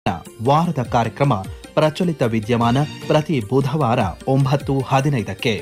ವಾರದ ಕಾರ್ಯಕ್ರಮ ಪ್ರಚಲಿತ ವಿದ್ಯಮಾನ ಪ್ರತಿ ಬುಧವಾರ ಒಂಬತ್ತು ಹದಿನೈದಕ್ಕೆ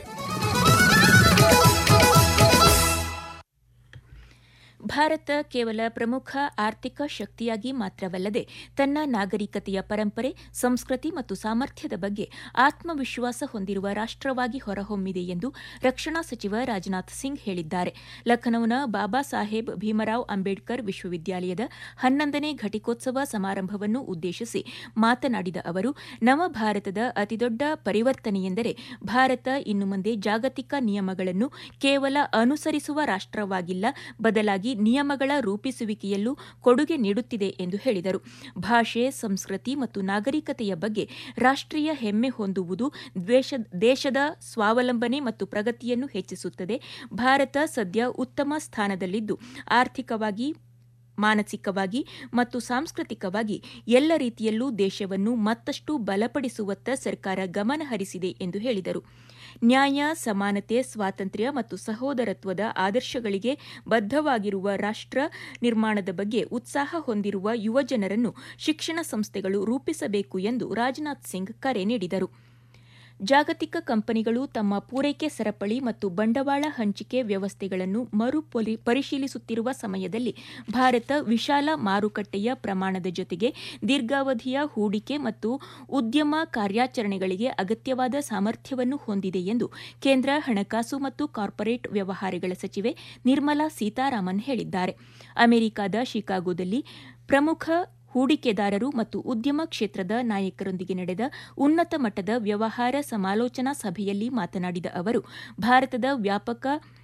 ಭಾರತ ಕೇವಲ ಪ್ರಮುಖ ಆರ್ಥಿಕ ಶಕ್ತಿಯಾಗಿ ಮಾತ್ರವಲ್ಲದೆ ತನ್ನ ನಾಗರಿಕತೆಯ ಪರಂಪರೆ ಸಂಸ್ಕೃತಿ ಮತ್ತು ಸಾಮರ್ಥ್ಯದ ಬಗ್ಗೆ ಆತ್ಮವಿಶ್ವಾಸ ಹೊಂದಿರುವ ರಾಷ್ಟವಾಗಿ ಹೊರಹೊಮ್ಮಿದೆ ಎಂದು ರಕ್ಷಣಾ ಸಚಿವ ರಾಜನಾಥ್ ಸಿಂಗ್ ಹೇಳಿದ್ದಾರೆ ಲಖನೌನ ಬಾಬಾ ಸಾಹೇಬ್ ಭೀಮರಾವ್ ಅಂಬೇಡ್ಕರ್ ವಿಶ್ವವಿದ್ಯಾಲಯದ ಹನ್ನೊಂದನೇ ಘಟಿಕೋತ್ಸವ ಸಮಾರಂಭವನ್ನು ಉದ್ದೇಶಿಸಿ ಮಾತನಾಡಿದ ಅವರು ನವ ಭಾರತದ ಅತಿದೊಡ್ಡ ಪರಿವರ್ತನೆಯೆಂದರೆ ಭಾರತ ಇನ್ನು ಮುಂದೆ ಜಾಗತಿಕ ನಿಯಮಗಳನ್ನು ಕೇವಲ ಅನುಸರಿಸುವ ರಾಷ್ಟವಾಗಿಲ್ಲ ಬದಲಾಗಿ ನಿಯಮಗಳ ರೂಪಿಸುವಿಕೆಯಲ್ಲೂ ಕೊಡುಗೆ ನೀಡುತ್ತಿದೆ ಎಂದು ಹೇಳಿದರು ಭಾಷೆ ಸಂಸ್ಕೃತಿ ಮತ್ತು ನಾಗರಿಕತೆಯ ಬಗ್ಗೆ ರಾಷ್ಟೀಯ ಹೆಮ್ಮೆ ಹೊಂದುವುದು ದ್ವೇಷ- ದೇಶದ ಸ್ವಾವಲಂಬನೆ ಮತ್ತು ಪ್ರಗತಿಯನ್ನು ಹೆಚ್ಚಿಸುತ್ತದೆ ಭಾರತ ಸದ್ಯ ಉತ್ತಮ ಸ್ಥಾನದಲ್ಲಿದ್ದು ಆರ್ಥಿಕವಾಗಿ ಮಾನಸಿಕವಾಗಿ ಮತ್ತು ಸಾಂಸ್ಕೃತಿಕವಾಗಿ ಎಲ್ಲ ರೀತಿಯಲ್ಲೂ ದೇಶವನ್ನು ಮತ್ತಷ್ಟು ಬಲಪಡಿಸುವತ್ತ ಸರ್ಕಾರ ಗಮನ ಹರಿಸಿದೆ ಎಂದು ಹೇಳಿದರು ನ್ಯಾಯ ಸಮಾನತೆ ಸ್ವಾತಂತ್ರ್ಯ ಮತ್ತು ಸಹೋದರತ್ವದ ಆದರ್ಶಗಳಿಗೆ ಬದ್ಧವಾಗಿರುವ ರಾಷ್ಟ್ರ ನಿರ್ಮಾಣದ ಬಗ್ಗೆ ಉತ್ಸಾಹ ಹೊಂದಿರುವ ಯುವಜನರನ್ನು ಶಿಕ್ಷಣ ಸಂಸ್ಥೆಗಳು ರೂಪಿಸಬೇಕು ಎಂದು ರಾಜನಾಥ್ ಸಿಂಗ್ ಕರೆ ನೀಡಿದರು ಜಾಗತಿಕ ಕಂಪನಿಗಳು ತಮ್ಮ ಪೂರೈಕೆ ಸರಪಳಿ ಮತ್ತು ಬಂಡವಾಳ ಹಂಚಿಕೆ ವ್ಯವಸ್ಥೆಗಳನ್ನು ಮರು ಪೊಲಿ- ಪರಿಶೀಲಿಸುತ್ತಿರುವ ಸಮಯದಲ್ಲಿ ಭಾರತ ವಿಶಾಲ ಮಾರುಕಟ್ಟೆಯ ಪ್ರಮಾಣದ ಜೊತೆಗೆ ದೀರ್ಘಾವಧಿಯ ಹೂಡಿಕೆ ಮತ್ತು ಉದ್ಯಮ ಕಾರ್ಯಾಚರಣೆಗಳಿಗೆ ಅಗತ್ಯವಾದ ಸಾಮರ್ಥ್ಯವನ್ನು ಹೊಂದಿದೆ ಎಂದು ಕೇಂದ್ರ ಹಣಕಾಸು ಮತ್ತು ಕಾರ್ಪೊರೇಟ್ ವ್ಯವಹಾರಗಳ ಸಚಿವೆ ನಿರ್ಮಲಾ ಸೀತಾರಾಮನ್ ಹೇಳಿದ್ದಾರೆ ಅಮೆರಿಕದ ಶಿಕಾಗೋದಲ್ಲಿ ಪ್ರಮುಖ ಹೂಡಿಕೆದಾರರು ಮತ್ತು ಉದ್ಯಮ ಕ್ಷೇತ್ರದ ನಾಯಕರೊಂದಿಗೆ ನಡೆದ ಉನ್ನತ ಮಟ್ಟದ ವ್ಯವಹಾರ ಸಮಾಲೋಚನಾ ಸಭೆಯಲ್ಲಿ ಮಾತನಾಡಿದ ಅವರು ಭಾರತದ ವ್ಯಾಪಕ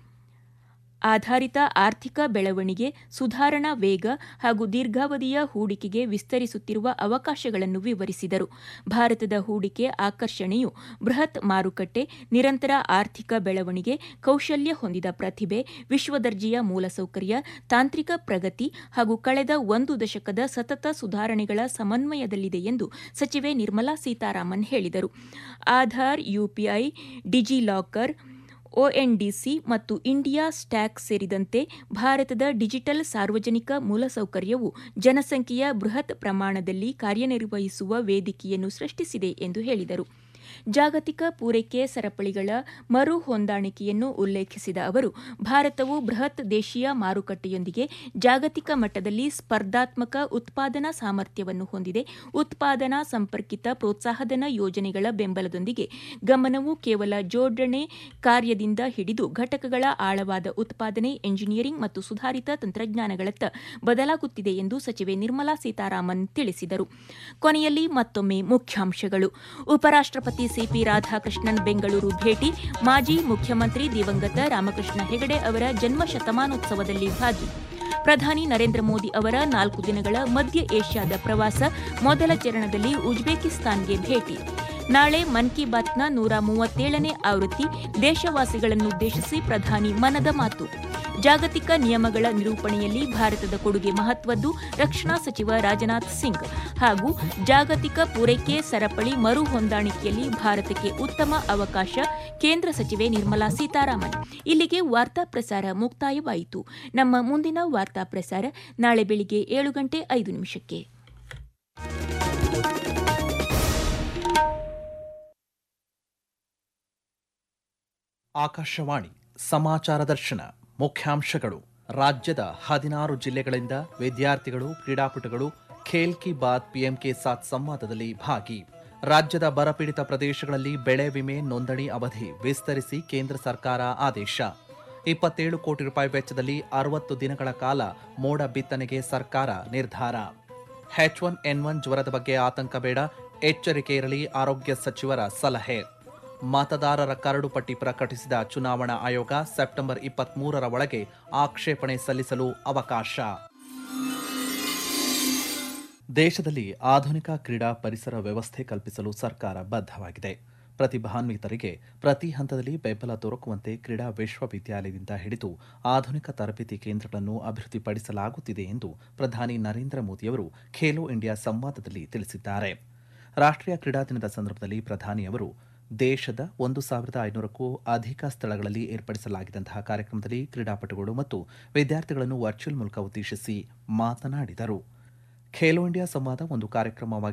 ಆಧಾರಿತ ಆರ್ಥಿಕ ಬೆಳವಣಿಗೆ ಸುಧಾರಣಾ ವೇಗ ಹಾಗೂ ದೀರ್ಘಾವಧಿಯ ಹೂಡಿಕೆಗೆ ವಿಸ್ತರಿಸುತ್ತಿರುವ ಅವಕಾಶಗಳನ್ನು ವಿವರಿಸಿದರು ಭಾರತದ ಹೂಡಿಕೆ ಆಕರ್ಷಣೆಯು ಬೃಹತ್ ಮಾರುಕಟ್ಟೆ ನಿರಂತರ ಆರ್ಥಿಕ ಬೆಳವಣಿಗೆ ಕೌಶಲ್ಯ ಹೊಂದಿದ ಪ್ರತಿಭೆ ವಿಶ್ವದರ್ಜೆಯ ಮೂಲಸೌಕರ್ಯ ತಾಂತ್ರಿಕ ಪ್ರಗತಿ ಹಾಗೂ ಕಳೆದ ಒಂದು ದಶಕದ ಸತತ ಸುಧಾರಣೆಗಳ ಸಮನ್ವಯದಲ್ಲಿದೆ ಎಂದು ಸಚಿವೆ ನಿರ್ಮಲಾ ಸೀತಾರಾಮನ್ ಹೇಳಿದರು ಆಧಾರ್ ಯುಪಿಐ ಡಿಜಿಲಾಕರ್ ಒಎನ್ಡಿಸಿ ಮತ್ತು ಇಂಡಿಯಾ ಸ್ಟ್ಯಾಕ್ ಸೇರಿದಂತೆ ಭಾರತದ ಡಿಜಿಟಲ್ ಸಾರ್ವಜನಿಕ ಮೂಲಸೌಕರ್ಯವು ಜನಸಂಖ್ಯೆಯ ಬೃಹತ್ ಪ್ರಮಾಣದಲ್ಲಿ ಕಾರ್ಯನಿರ್ವಹಿಸುವ ವೇದಿಕೆಯನ್ನು ಸೃಷ್ಟಿಸಿದೆ ಎಂದು ಹೇಳಿದರು ಜಾಗತಿಕ ಪೂರೈಕೆ ಸರಪಳಿಗಳ ಮರು ಹೊಂದಾಣಿಕೆಯನ್ನು ಉಲ್ಲೇಖಿಸಿದ ಅವರು ಭಾರತವು ಬೃಹತ್ ದೇಶೀಯ ಮಾರುಕಟ್ಟೆಯೊಂದಿಗೆ ಜಾಗತಿಕ ಮಟ್ಟದಲ್ಲಿ ಸ್ಪರ್ಧಾತ್ಮಕ ಉತ್ಪಾದನಾ ಸಾಮರ್ಥ್ಯವನ್ನು ಹೊಂದಿದೆ ಉತ್ಪಾದನಾ ಸಂಪರ್ಕಿತ ಪ್ರೋತ್ಸಾಹಧನ ಯೋಜನೆಗಳ ಬೆಂಬಲದೊಂದಿಗೆ ಗಮನವು ಕೇವಲ ಜೋಡಣೆ ಕಾರ್ಯದಿಂದ ಹಿಡಿದು ಘಟಕಗಳ ಆಳವಾದ ಉತ್ಪಾದನೆ ಎಂಜಿನಿಯರಿಂಗ್ ಮತ್ತು ಸುಧಾರಿತ ತಂತ್ರಜ್ಞಾನಗಳತ್ತ ಬದಲಾಗುತ್ತಿದೆ ಎಂದು ಸಚಿವೆ ನಿರ್ಮಲಾ ಸೀತಾರಾಮನ್ ತಿಳಿಸಿದರು ಕೊನೆಯಲ್ಲಿ ಮತ್ತೊಮ್ಮೆ ಮುಖ್ಯಾಂಶಗಳು ಉಪರಾಷ್ಟಪತಿ ಸಿಪಿ ರಾಧಾಕೃಷ್ಣನ್ ಬೆಂಗಳೂರು ಭೇಟಿ ಮಾಜಿ ಮುಖ್ಯಮಂತ್ರಿ ದಿವಂಗತ ರಾಮಕೃಷ್ಣ ಹೆಗಡೆ ಅವರ ಜನ್ಮ ಶತಮಾನೋತ್ಸವದಲ್ಲಿ ಭಾಗಿ ಪ್ರಧಾನಿ ನರೇಂದ್ರ ಮೋದಿ ಅವರ ನಾಲ್ಕು ದಿನಗಳ ಮಧ್ಯ ಏಷ್ಯಾದ ಪ್ರವಾಸ ಮೊದಲ ಚರಣದಲ್ಲಿ ಉಜ್ಬೇಕಿಸ್ತಾನ್ಗೆ ಭೇಟಿ ನಾಳೆ ಮನ್ ಕಿ ಬಾತ್ನ ನೂರ ಮೂವತ್ತೇಳನೇ ಆವೃತ್ತಿ ದೇಶವಾಸಿಗಳನ್ನುದ್ದೇಶಿಸಿ ಪ್ರಧಾನಿ ಮನದ ಮಾತು ಜಾಗತಿಕ ನಿಯಮಗಳ ನಿರೂಪಣೆಯಲ್ಲಿ ಭಾರತದ ಕೊಡುಗೆ ಮಹತ್ವದ್ದು ರಕ್ಷಣಾ ಸಚಿವ ರಾಜನಾಥ್ ಸಿಂಗ್ ಹಾಗೂ ಜಾಗತಿಕ ಪೂರೈಕೆ ಸರಪಳಿ ಮರು ಹೊಂದಾಣಿಕೆಯಲ್ಲಿ ಭಾರತಕ್ಕೆ ಉತ್ತಮ ಅವಕಾಶ ಕೇಂದ್ರ ಸಚಿವೆ ನಿರ್ಮಲಾ ಸೀತಾರಾಮನ್ ಇಲ್ಲಿಗೆ ವಾರ್ತಾ ಪ್ರಸಾರ ಮುಕ್ತಾಯವಾಯಿತು ನಮ್ಮ ಮುಂದಿನ ವಾರ್ತಾ ಪ್ರಸಾರ ನಾಳೆ ಬೆಳಿಗ್ಗೆ ಏಳು ಗಂಟೆ ಐದು ನಿಮಿಷಕ್ಕೆ ಆಕಾಶವಾಣಿ ಸಮಾಚಾರ ದರ್ಶನ ಮುಖ್ಯಾಂಶಗಳು ರಾಜ್ಯದ ಹದಿನಾರು ಜಿಲ್ಲೆಗಳಿಂದ ವಿದ್ಯಾರ್ಥಿಗಳು ಕ್ರೀಡಾಪಟುಗಳು ಖೇಲ್ ಕಿ ಬಾತ್ ಪಿಎಂ ಕೆ ಸಾತ್ ಸಂವಾದದಲ್ಲಿ ಭಾಗಿ ರಾಜ್ಯದ ಬರಪೀಡಿತ ಪ್ರದೇಶಗಳಲ್ಲಿ ಬೆಳೆ ವಿಮೆ ನೋಂದಣಿ ಅವಧಿ ವಿಸ್ತರಿಸಿ ಕೇಂದ್ರ ಸರ್ಕಾರ ಆದೇಶ ಇಪ್ಪತ್ತೇಳು ಕೋಟಿ ರೂಪಾಯಿ ವೆಚ್ಚದಲ್ಲಿ ಅರವತ್ತು ದಿನಗಳ ಕಾಲ ಮೋಡ ಬಿತ್ತನೆಗೆ ಸರ್ಕಾರ ನಿರ್ಧಾರ ಎಚ್ ಒನ್ ಎನ್ ಒನ್ ಜ್ವರದ ಬಗ್ಗೆ ಆತಂಕ ಬೇಡ ಎಚ್ಚರಿಕೆ ಇರಲಿ ಆರೋಗ್ಯ ಸಚಿವರ ಸಲಹೆ ಮತದಾರರ ಕರಡು ಪಟ್ಟಿ ಪ್ರಕಟಿಸಿದ ಚುನಾವಣಾ ಆಯೋಗ ಸೆಪ್ಟೆಂಬರ್ ಇಪ್ಪತ್ಮೂರರ ಒಳಗೆ ಆಕ್ಷೇಪಣೆ ಸಲ್ಲಿಸಲು ಅವಕಾಶ ದೇಶದಲ್ಲಿ ಆಧುನಿಕ ಕ್ರೀಡಾ ಪರಿಸರ ವ್ಯವಸ್ಥೆ ಕಲ್ಪಿಸಲು ಸರ್ಕಾರ ಬದ್ಧವಾಗಿದೆ ಪ್ರತಿಭಾನ್ವಿತರಿಗೆ ಪ್ರತಿ ಹಂತದಲ್ಲಿ ಬೆಂಬಲ ದೊರಕುವಂತೆ ಕ್ರೀಡಾ ವಿಶ್ವವಿದ್ಯಾಲಯದಿಂದ ಹಿಡಿದು ಆಧುನಿಕ ತರಬೇತಿ ಕೇಂದ್ರಗಳನ್ನು ಅಭಿವೃದ್ಧಿಪಡಿಸಲಾಗುತ್ತಿದೆ ಎಂದು ಪ್ರಧಾನಿ ನರೇಂದ್ರ ಮೋದಿಯವರು ಖೇಲೋ ಇಂಡಿಯಾ ಸಂವಾದದಲ್ಲಿ ತಿಳಿಸಿದ್ದಾರೆ ರಾಷ್ಟ್ರೀಯ ಕ್ರೀಡಾ ದಿನದ ಸಂದರ್ಭದಲ್ಲಿ ಪ್ರಧಾನಿ ಅವರು ದೇಶದ ಒಂದು ಸಾವಿರದ ಐನೂರಕ್ಕೂ ಅಧಿಕ ಸ್ಥಳಗಳಲ್ಲಿ ಏರ್ಪಡಿಸಲಾಗಿದ್ದಂತಹ ಕಾರ್ಯಕ್ರಮದಲ್ಲಿ ಕ್ರೀಡಾಪಟುಗಳು ಮತ್ತು ವಿದ್ಯಾರ್ಥಿಗಳನ್ನು ವರ್ಚುವಲ್ ಮೂಲಕ ಉದ್ದೇಶಿಸಿ ಮಾತನಾಡಿದರು ಖೇಲೋ ಇಂಡಿಯಾ ಸಂವಾದ ಒಂದು ಕಾರ್ಯಕ್ರಮವಾಗಿ